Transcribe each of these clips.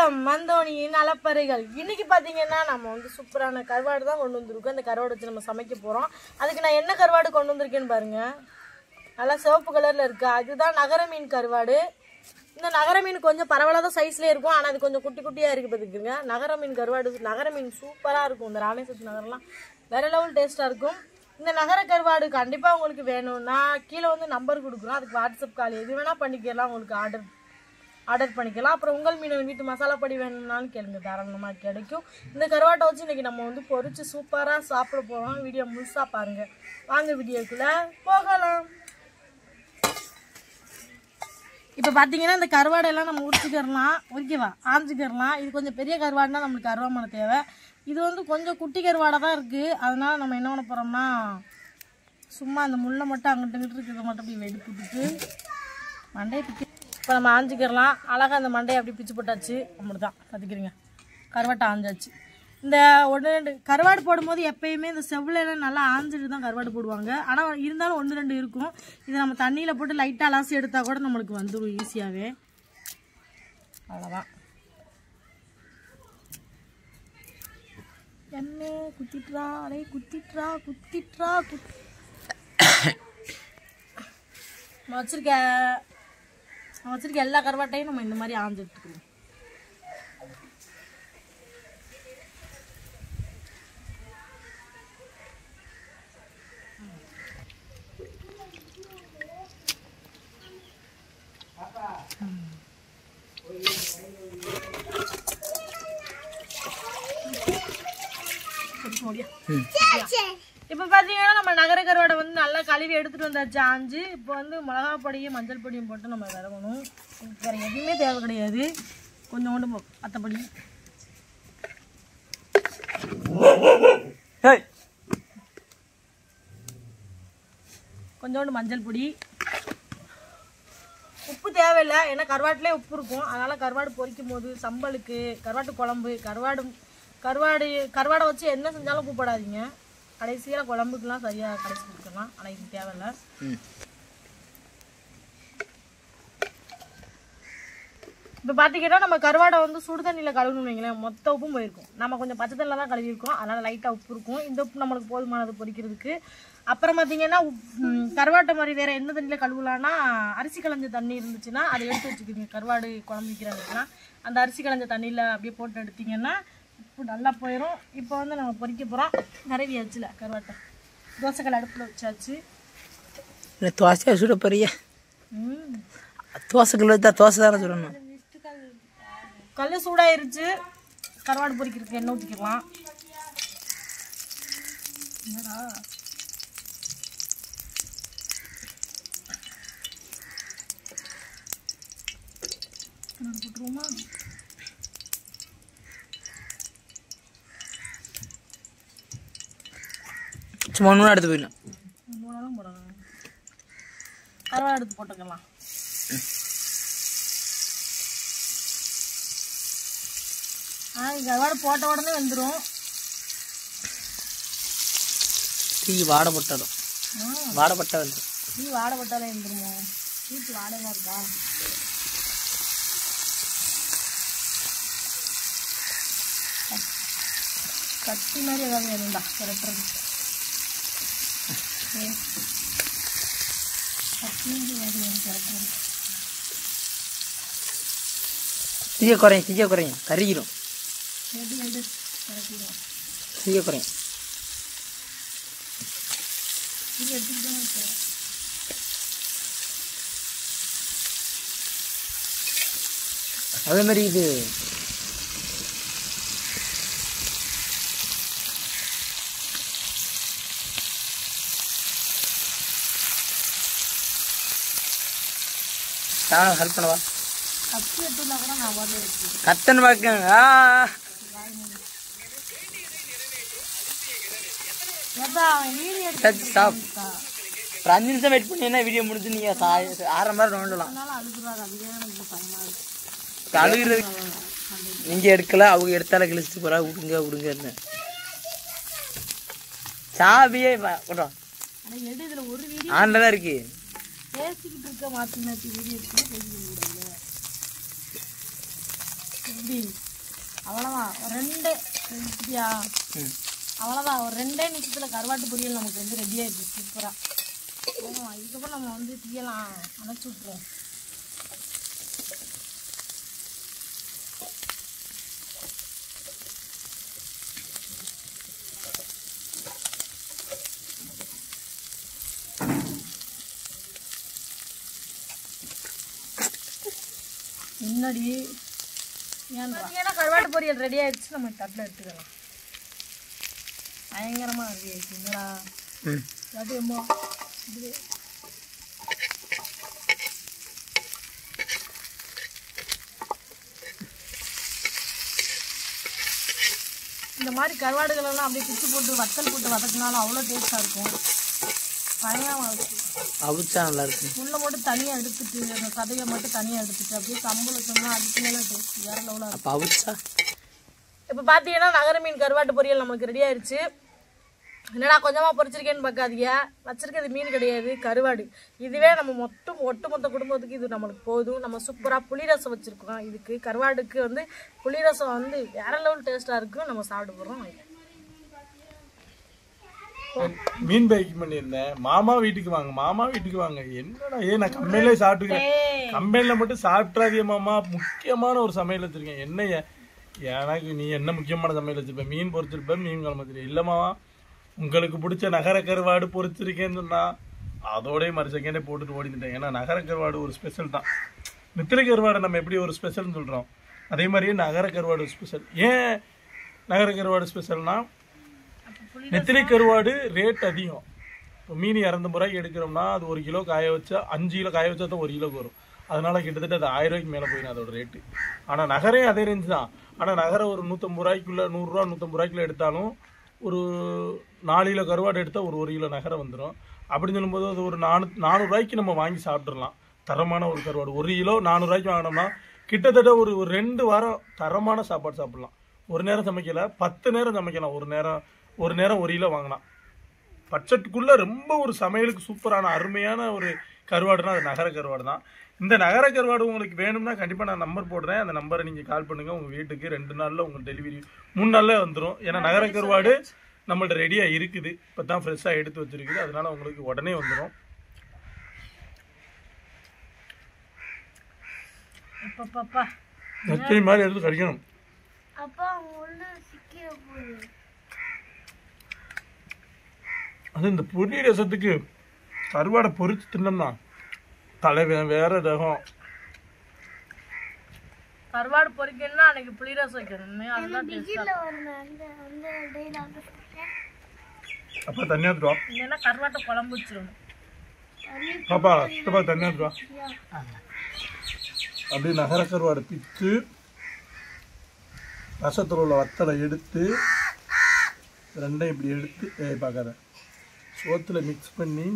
வணக்கம் மந்தோனியின் அலப்பறைகள் இன்னைக்கு பார்த்தீங்கன்னா நம்ம வந்து சூப்பரான கருவாடு தான் கொண்டு வந்திருக்கோம் இந்த கருவாடு வச்சு நம்ம சமைக்க போகிறோம் அதுக்கு நான் என்ன கருவாடு கொண்டு வந்திருக்கேன்னு பாருங்க நல்லா சிவப்பு கலரில் இருக்கு அதுதான் நகர மீன் கருவாடு இந்த நகர மீன் கொஞ்சம் பரவலாத சைஸ்லேயே இருக்கும் ஆனால் அது கொஞ்சம் குட்டி குட்டியாக இருக்குது பார்த்துக்குங்க நகர மீன் கருவாடு நகர மீன் சூப்பராக இருக்கும் இந்த ராமேஸ்வரத்து நகரெல்லாம் வேற லெவல் டேஸ்ட்டாக இருக்கும் இந்த நகர கருவாடு கண்டிப்பாக உங்களுக்கு வேணும்னா கீழே வந்து நம்பர் கொடுக்குறோம் அதுக்கு வாட்ஸ்அப் கால் எது வேணால் பண்ணிக்கலாம் உங்களுக்கு ஆர்டர் ஆர்டர் பண்ணிக்கலாம் அப்புறம் உங்கள் மீன் வீட்டு மசாலா பொடி வேணும்னாலும் கேளுங்க தாராளமாக கிடைக்கும் இந்த கருவாட்டை வச்சு இன்னைக்கு நம்ம வந்து பொரிச்சு சூப்பராக சாப்பிட போகிறோம் வீடியோ முழுசாக பாருங்கள் வாங்க வீடியோக்குள்ளே போகலாம் இப்போ பார்த்தீங்கன்னா இந்த கருவாடையெல்லாம் நம்ம உரிச்சிக்கிறலாம் உரிக்கவா ஆஞ்சிக்கிறலாம் இது கொஞ்சம் பெரிய கருவாடுனா நம்மளுக்கு அருவாமனை தேவை இது வந்து கொஞ்சம் குட்டி கருவாடை தான் இருக்குது அதனால நம்ம என்ன பண்ண போகிறோம்னா சும்மா அந்த முள்ளை மட்டும் அங்கிட்டு இங்கிட்டு இருக்கிறத மட்டும் அப்படி வெடி போட்டுட்டு மண்டையை பிச்சு இப்போ நம்ம ஆஞ்சிக்கிறலாம் அழகாக அந்த மண்டையை அப்படி பிச்சு போட்டாச்சு அப்படி தான் பார்த்துக்கிறீங்க கருவாட்டை ஆஞ்சாச்சு இந்த ஒன்று ரெண்டு கருவாடு போடும்போது எப்பயுமே இந்த செவ்விலாம் நல்லா ஆஞ்சிட்டு தான் கருவாடு போடுவாங்க ஆனால் இருந்தாலும் ஒன்று ரெண்டு இருக்கும் இதை நம்ம தண்ணியில் போட்டு லைட்டாக அலாசி எடுத்தால் கூட நம்மளுக்கு வந்துடும் ஈஸியாகவே அவ்வளோதான் என்ன குத்திட்ரா அடே குத்திட்ரா குத்திட்ரா குத் நான் வச்சிருக்க நான் வச்சிருக்க எல்லா கருவாட்டையும் நம்ம இந்த மாதிரி ஆஞ்சு எடுத்துக்கணும் இப்போ பார்த்தீங்கன்னா நம்ம நகர கருவாடை வந்து நல்லா கழுவி எடுத்துட்டு வந்தாச்சு ஆஞ்சு இப்போ வந்து மிளகா பொடியும் மஞ்சள் பொடியும் போட்டு நம்ம விரவணும் வேற எதுவுமே தேவை கிடையாது கொஞ்சோண்டு போ- மற்றபடி கொஞ்சோண்டு மஞ்சள் பொடி உப்பு தேவையில்லை ஏன்னா கருவாட்டிலே உப்பு இருக்கும் அதனால் கருவாடு பொரிக்கும் போது சம்பலுக்கு கருவாட்டு குழம்பு கருவாடு கருவாடு கருவாடை வச்சு என்ன செஞ்சாலும் உப்பு போடாதீங்க கடைசியில் குழம்புக்குலாம் சரியாக கடைசி கொடுக்கலாம் ஆனால் இது தேவையில்லை இப்போ பார்த்தீங்கன்னா நம்ம கருவாடை வந்து சுடு தண்ணியில் கழுவணும் வைங்களேன் மொத்த உப்பும் போயிருக்கும் நம்ம கொஞ்சம் பச்சை தண்ணியில் தான் கழுவிருக்கோம் அதனால் லைட்டாக உப்பு இருக்கும் இந்த உப்பு நம்மளுக்கு போதுமானது பொரிக்கிறதுக்கு அப்புறம் பார்த்தீங்கன்னா உப்- ம், கருவாட்டை மாதிரி வேறு எந்த தண்ணியில் கழுவலான்னா அரிசி களைஞ்ச தண்ணி இருந்துச்சுன்னா அதை எடுத்து வச்சுக்கோங்க கருவாடு குழம்பு வைக்கிறாங்கன்னா அந்த அரிசி களைஞ்ச தண்ணியில் அப்படியே போட்டு எடுத்தீங்கன்னா உப்பு நல்லா போயிடும் இப்போ வந்து நம்ம பொரிக்க போகிறோம் கரவி வச்சுல கருவாட்டை தோசைக்கல் அடுப்பில் வச்சாச்சு இல்லை தோசையாக சுட போறிய ம் தோசைக்குள்ள தான் தோசை தானே சுடணும் கல் சூடாயிருச்சு கருவாடு பொரிக்கிறதுக்கு எண்ணெய் ஊற்றிக்கலாம் என்னடா கருவாடு போட்டுருவோமா சும்மா ஒன்று எடுத்து போயிடலாம் மூணாலும் போடலாம் கருவாடு எடுத்து போட்டுக்கலாம் ஆ கருவாடு போட்ட உடனே வந்துடும் தீ வாடப்பட்டாலும் வாடப்பட்டா வந்து நீ வாடை போட்டாலே வந்துருமோ வீட்டு வாடகை இருக்கா கத்தி மாதிரி ஏதாவது வேணும்டா திரட்டுறது கத்தி மாதிரி ஏதாவது வேணும் திரட்டுறது தீய குறையும் தீய குறையும் கருகிரும் எடு எடு திரட்டிடும் தீய குறையும் இது எடுத்துக்கிட்டு தான் இருக்கேன் அதே மாதிரி இது நான் ஹெல்ப் பண்ணவா கத்தி எடுத்துனா கூட நான் பாட்டு எடுத்துக்கிறேன் கத்தன் பார்க்க ஆ ஏதா வீடியோ சரி, stop. எடுத்துக்கா ஒரு அஞ்சு நிமிஷம் வெயிட் பண்ணீங்கன்னா வீடியோ முடிஞ்சு நீங்கள் சா- ஆறரை மாதிரி நோண்டலாம் அதனால அழுகுறாரு அதுவே எனக்கு பயமா இருக்கு அழுகுறது நீங்க எடுக்கல அவங்க எடுத்தால கிழிச்சிட்டு போறா விடுங்க விடுங்கன்னு சாவியே கொண்டோம் ஆனா எடு இதுல ஒரு வீடியோ ஆன்ல தான் இருக்கு பேசிக்கிட்டு இருக்க மாத்தி மாத்தி வீடியோ எடுத்து பேசிக்கிட்டு கூடாது எப்படி அவ்வளோதான் ரெண்டே ரெண்டுயா ம் அவ்வளோதான் ஒரு ரெண்டே நிமிஷத்தில் கருவாட்டு பொரியல் நமக்கு வந்து ரெடி ஆயிடுச்சு சூப்பராக இதுக்கப்புறம் நம்ம வந்து தீயலாம் அணைச்சி விட்ருவோம் முன்னாடி பார்த்தீங்கன்னா கருவாட்டு பொரியல் ரெடி ஆயிடுச்சு நம்ம தட்டில் எடுத்துக்கலாம் பயங்கரமாக ரெடி ஆயிடுச்சு என்னடா ம் இல்லாட்டி எம்மோ இது இந்த மாதிரி கருவாடுகள் எல்லாம் அப்படியே பிச்சு போட்டு வத்தல் போட்டு வதக்கினாலும் அவ்வளோ டேஸ்ட்டாக இருக்கும் பயங்கரமாக இருக்கும் அவிச்சா நல்லா இருக்கும் முள்ளை மட்டும் தனியாக எடுத்துட்டு அந்த சதையை மட்டும் தனியாக எடுத்துட்டு அப்படியே கம்பளை சொன்னால் அதுக்கு மேலே டேஸ்ட் வேற லெவலாக அப்போ அவிச்சா இப்போ பார்த்தீங்கன்னா நகர மீன் கருவாட்டு பொரியல் நமக்கு ரெடி ஆயிருச்சு என்னடா கொஞ்சமாக பொரிச்சிருக்கேன்னு பார்க்காதீங்க வச்சிருக்கிறது மீன் கிடையாது கருவாடு இதுவே நம்ம மொத்தம் ஒட்டுமொத்த குடும்பத்துக்கு இது நம்மளுக்கு போதும் நம்ம சூப்பராக புளிரசம் வச்சுருக்கோம் இதுக்கு கருவாடுக்கு வந்து புளிரசம் வந்து வேற லெவல் டேஸ்ட்டாக இருக்கும் நம்ம சாப்பிட போகிறோம் மீன் பேக்கிங் பண்ணியிருந்தேன் மாமா வீட்டுக்கு வாங்க மாமா வீட்டுக்கு வாங்க என்னடா ஏ நான் கம்பெனிலே சாப்பிட்டுக்கிறேன் கம்பெனில மட்டும் சாப்பிட்றாதே மாமா முக்கியமான ஒரு சமையல் வச்சிருக்கேன் என்ன ஏ- எனக்கு நீ என்ன முக்கியமான சமையல் வச்சிருப்ப மீன் பொரிச்சிருப்ப மீன் குழம்பு வச்சிருப்ப இல்ல மாமா உங்களுக்கு பிடிச்ச நகர கருவாடு பொரிச்சிருக்கேன்னு சொன்னா அதோடய மறு செகண்டே போட்டுட்டு ஓடிந்துட்டேன் ஏன்னா நகர கருவாடு ஒரு ஸ்பெஷல் தான் நித்திரை கருவாடை நம்ம எப்படி ஒரு ஸ்பெஷல்னு சொல்றோம் அதே மாதிரியே நகர கருவாடு ஸ்பெஷல் ஏன் நகர கருவாடு ஸ்பெஷல்னா நெத்திலி கருவாடு ரேட் அதிகம் இப்போ மீன் இரநூத்தம்பது ரூபாய்க்கு எடுக்கிறோம்னா அது ஒரு கிலோ காய வச்சா அஞ்சு கிலோ காய வச்சா தான் ஒரு கிலோக்கு வரும் அதனால கிட்டத்தட்ட அது ஆயிரம் ரூபாய்க்கு மேலே போயிடும் அதோட ரேட்டு ஆனால் நகரே அதே ரேஞ்ச் தான் ஆனால் நகரை ஒரு நூற்றம்பது ரூபாய்க்குள்ள நூறுரூவா நூற்றம்பது ரூபாய்க்குள்ள எடுத்தாலும் ஒரு நாலு கிலோ கருவாடு எடுத்தால் ஒரு ஒரு கிலோ நகரை வந்துடும் அப்படின்னு சொல்லும்போது அது ஒரு நானூ நானூறுரூவாய்க்கு நம்ம வாங்கி சாப்பிட்றலாம் தரமான ஒரு கருவாடு ஒரு கிலோ நானூறுரூவாய்க்கு வாங்கினோம்னா கிட்டத்தட்ட ஒரு ஒரு ரெண்டு வாரம் தரமான சாப்பாடு சாப்பிடலாம் ஒரு நேரம் சமைக்கல பத்து நேரம் சமைக்கலாம் ஒரு நேரம் ஒரு நேரம் ஒரு கிலோ வாங்கலாம் பட்ஜெட்டுக்குள்ள ரொம்ப ஒரு சமையலுக்கு சூப்பரான அருமையான ஒரு கருவாடுனா அது நகர கருவாடு தான் இந்த நகர கருவாடு உங்களுக்கு வேணும்னா கண்டிப்பாக நான் நம்பர் போடுறேன் அந்த நம்பரை நீங்கள் கால் பண்ணுங்க உங்கள் வீட்டுக்கு ரெண்டு நாளில் உங்களுக்கு டெலிவரி மூணு நாளில் வந்துடும் ஏன்னா நகர கருவாடு நம்மள்ட்ட ரெடியாக இருக்குது இப்போ தான் ஃப்ரெஷ்ஷாக எடுத்து வச்சிருக்குது அதனால உங்களுக்கு உடனே வந்துடும் அப்பப்பப்பா நச்சை மாதிரி எடுத்து கடிக்கணும் அப்பா முள்ளு சிக்கிற போகுது அது இந்த பொடி ரசத்துக்கு கருவாடை பொரிச்சு தின்னோம்னா தலை வே- வேற ரகம் கருவாடு பொரிக்கணும்னா அன்னைக்கு புளிரசம் வைக்கணும் அதுதான் டேஸ்ட்டாக பிகில வருங்க அந்த அந்த டைலாக் அப்பா தண்ணி எடுத்துட்டு வா இல்லைன்னா கருவாட்டை குழம்பு வச்சிடணும் பாப்பா சித்தப்பா தண்ணி எடுத்துட்டு வா அப்படியே நகர கருவாடை பிச்சு ரசத்தில் உள்ள வத்தலை எடுத்து ரெண்டையும் இப்படி எடுத்து ஏய் பார்க்காத சோத்துல மிக்ஸ் பண்ணி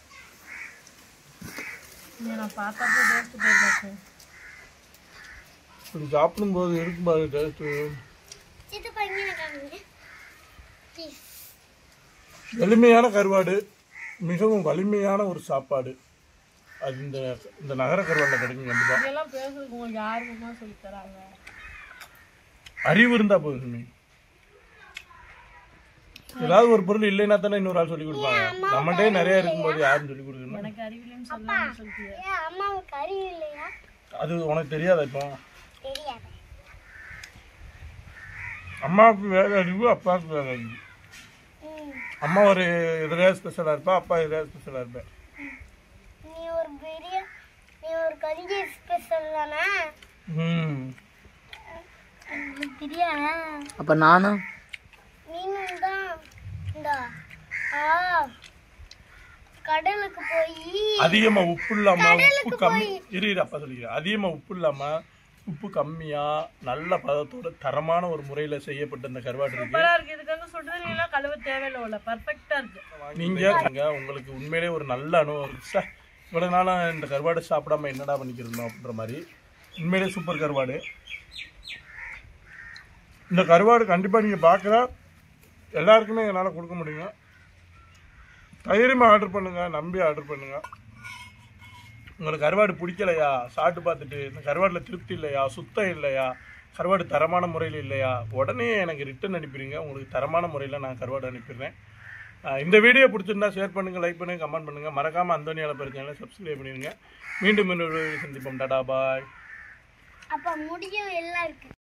இதை நான் பார்த்தப்போ டேஸ்ட் போயிருக்கேன் இப்படி சாப்பிடும்போது இருக்கும் பாரு டேஸ்ட்டு சித்தப்பா இங்கே காமிங்க ப்ளீஸ் எளிமையான கருவாடு மிகவும் வலிமையான ஒரு சாப்பாடு அது இந்த இந்த நகர கருவாடில் கிடைக்கும் கண்டிப்பாக இதெல்லாம் பேசுறதுக்கு உங்களுக்கு யாருக்குமா சொல்லி தராங்க அறிவு இருந்தா போதுமே ஏதாவது ஒரு பொருள் இல்லைன்னா தானே இன்னொரு ஆள் சொல்லி கொடுப்பாங்க நம்மகிட்டே நிறைய இருக்கும்போது யாரும் சொல்லி கொடுக்கணும் எனக்கு அறிவிலையும் சொல்லலாம்னு சொல்லிட்டு ஏன் அம்மாவுக்கு அறிவு இல்லையா அது உனக்கு தெரியாதா இப்போ தெரியாது அம்மாவுக்கு வேற அறிவு அப்பாவுக்கு வேற அறிவு ம் அம்மா ஒரு எதுலையா ஸ்பெஷலாக இருப்பா அப்பா எதுலையா ஸ்பெஷலாக இருப்பேன் நீ ஒரு பெரிய நீ ஒரு கஞ்சி ஸ்பெஷல் தானே ம் உங்களுக்கு தெரியாதா அப்போ நானும் மீனும் தான் இந்த ஆ கடலுக்கு போய் அதிகமா உப்பு இல்லாம உப்பு கம்மி இரு இரு அப்பா சொல்லிக்கிறேன் அதிகமா உப்பு இல்லாம உப்பு கம்மியா நல்ல பதத்தோட தரமான ஒரு முறையில செய்யப்பட்ட இந்த கருவாடு இருக்கு சூப்பரா இருக்கு இதுக்கு வந்து சுடுதண்ணிலாம் கழுவ தேவையில்லை உள்ள பர்ஃபெக்டா இருக்கு நீங்க நீங்க உங்களுக்கு உண்மையிலே ஒரு நல்ல அனுபவம் இருக்கு சார் இவ்வளவு நாளா இந்த கருவாடு சாப்பிடாம என்னடா பண்ணிக்கிறோம் அப்படின்ற மாதிரி உண்மையிலே சூப்பர் கருவாடு இந்த கருவாடு கண்டிப்பா நீங்க பார்க்குற எல்லாருக்குமே என்னால் கொடுக்க முடியுங்க தைரியமாக ஆர்டர் பண்ணுங்க நம்பி ஆர்டர் பண்ணுங்க உங்களுக்கு கருவாடு பிடிக்கலையா சாப்பிட்டு பார்த்துட்டு இந்த கருவாடில் திருப்தி இல்லையா சுத்தம் இல்லையா கருவாடு தரமான முறையில் இல்லையா உடனே எனக்கு ரிட்டன் அனுப்பிடுங்க உங்களுக்கு தரமான முறையில் நான் கருவாடு அனுப்பிடுறேன் ஆஹ் இந்த வீடியோ பிடிச்சிருந்தா ஷேர் பண்ணுங்கள் லைக் பண்ணுங்கள் கமெண்ட் பண்ணுங்கள் மறக்காமல் அந்தோனியால பேர் சேனலை சப்ஸ்கிரைப் பண்ணிடுங்க மீண்டும் இன்னொரு video சந்திப்போம் டாடா பாய் அப்ப முடியும் எல்லாம் இருக்கு